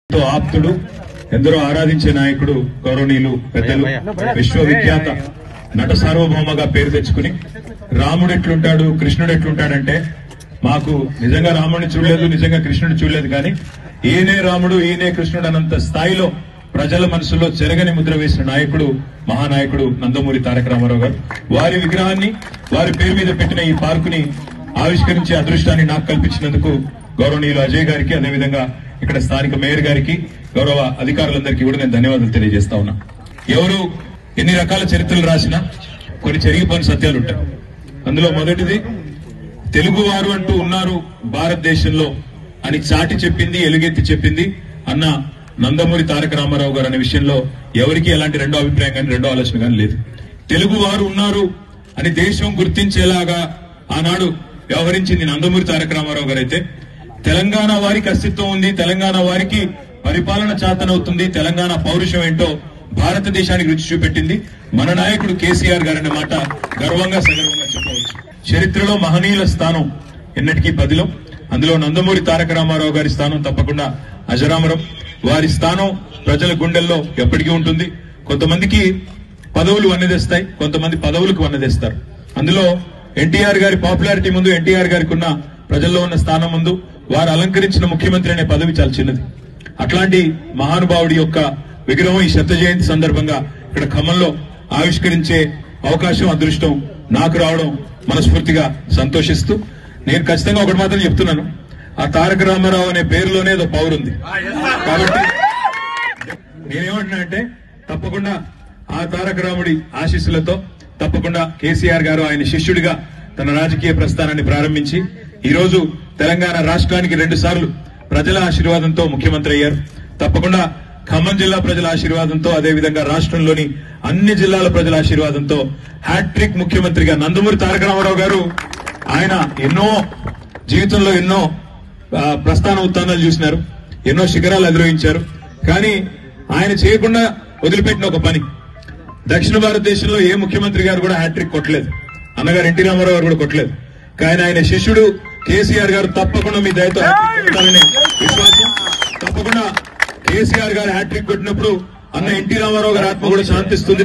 ఎంతో ఆప్తుడు ఎందరో ఆరాధించే నాయకుడు గౌరవనీయులు పెద్దలు విశ్వవిఖ్యాత నట సార్వభౌమగా పేరు తెచ్చుకుని రాముడు ఎట్లుంటాడు కృష్ణుడు ఎట్లుంటాడంటే మాకు నిజంగా రాముడిని చూడలేదు నిజంగా కృష్ణుడిని చూడలేదు కానీ ఈయనే రాముడు ఈయనే కృష్ణుడు అనంత స్థాయిలో ప్రజల మనసులో చెరగని ముద్ర వేసిన నాయకుడు మహానాయకుడు నందమూరి తారక రామారావు గారు వారి విగ్రహాన్ని వారి పేరు మీద పెట్టిన ఈ పార్కుని ఆవిష్కరించే అదృష్టాన్ని నాకు కల్పించినందుకు గౌరవనీయులు అజయ్ గారికి అదేవిధంగా ఇక్కడ స్థానిక మేయర్ గారికి గౌరవ అధికారులందరికీ కూడా నేను ధన్యవాదాలు తెలియజేస్తా ఉన్నా ఎవరు ఎన్ని రకాల చరిత్రలు రాసినా కొన్ని చెరిగిపోయిన సత్యాలు ఉంటాయి అందులో మొదటిది తెలుగు వారు అంటూ ఉన్నారు భారతదేశంలో అని చాటి చెప్పింది ఎలుగెత్తి చెప్పింది అన్న నందమూరి తారక రామారావు గారు అనే విషయంలో ఎవరికి ఎలాంటి రెండో అభిప్రాయం కానీ రెండో ఆలోచన కానీ లేదు తెలుగు వారు ఉన్నారు అని దేశం గుర్తించేలాగా ఆనాడు వ్యవహరించింది నందమూరి తారక రామారావు గారు అయితే తెలంగాణ వారికి అస్తిత్వం ఉంది తెలంగాణ వారికి పరిపాలన చాతనవుతుంది తెలంగాణ పౌరుషం ఏంటో భారతదేశానికి రుచి చూపెట్టింది మన నాయకుడు కేసీఆర్ గారనే మాట గర్వంగా సగర్వంగా చెప్పవచ్చు చరిత్రలో మహనీయుల స్థానం ఎన్నటికీ పదిలో అందులో నందమూరి తారక రామారావు గారి స్థానం తప్పకుండా అజరామరం వారి స్థానం ప్రజల గుండెల్లో ఎప్పటికీ ఉంటుంది కొంతమందికి పదవులు వన్నెదేస్తాయి కొంతమంది పదవులకు వన్నెదేస్తారు అందులో ఎన్టీఆర్ గారి పాపులారిటీ ముందు ఎన్టీఆర్ గారికి ఉన్న ప్రజల్లో ఉన్న స్థానం ముందు వారు అలంకరించిన ముఖ్యమంత్రి అనే పదవి చాలా చిన్నది అట్లాంటి మహానుభావుడి యొక్క విగ్రహం ఈ శత జయంతి సందర్భంగా ఇక్కడ ఖమ్మంలో ఆవిష్కరించే అవకాశం అదృష్టం నాకు రావడం మనస్ఫూర్తిగా సంతోషిస్తూ నేను ఖచ్చితంగా ఒకటి మాత్రం చెప్తున్నాను ఆ తారక రామారావు అనే పేరులోనే ఏదో పవర్ ఉంది కాబట్టి నేనేమంటున్నా అంటే తప్పకుండా ఆ తారక రాముడి ఆశీస్సులతో తప్పకుండా కేసీఆర్ గారు ఆయన శిష్యుడిగా తన రాజకీయ ప్రస్థానాన్ని ప్రారంభించి ఈ రోజు తెలంగాణ రాష్ట్రానికి రెండు సార్లు ప్రజల ఆశీర్వాదంతో ముఖ్యమంత్రి అయ్యారు తప్పకుండా ఖమ్మం జిల్లా ప్రజల ఆశీర్వాదంతో అదేవిధంగా రాష్ట్రంలోని అన్ని జిల్లాల ప్రజల ఆశీర్వాదంతో హ్యాట్రిక్ ముఖ్యమంత్రిగా నందమూరి తారక రామారావు గారు ఆయన ఎన్నో జీవితంలో ఎన్నో ఆ, ప్రస్థాన ఉత్థానాలు చూసినారు ఎన్నో శిఖరాలు అధిరోహించారు కానీ ఆయన చేయకుండా వదిలిపెట్టిన ఒక పని దక్షిణ భారతదేశంలో ఏ ముఖ్యమంత్రి గారు కూడా హ్యాట్రిక్ కొట్టలేదు అన్నగారు ఎన్టీ రామారావు గారు కూడా కొట్టలేదు కానీ ఆయన శిష్యుడు కేసీఆర్ గారు తప్పకుండా మీ దయతో హ్యాట్రిక్ కొడతారనే విశ్వాసం తప్పకుండా కేసీఆర్ గారు హ్యాట్రిక్ కొట్టినప్పుడు అన్న ఎన్టీ రామారావు గారి ఆత్మ కూడా శాంతిస్తుంది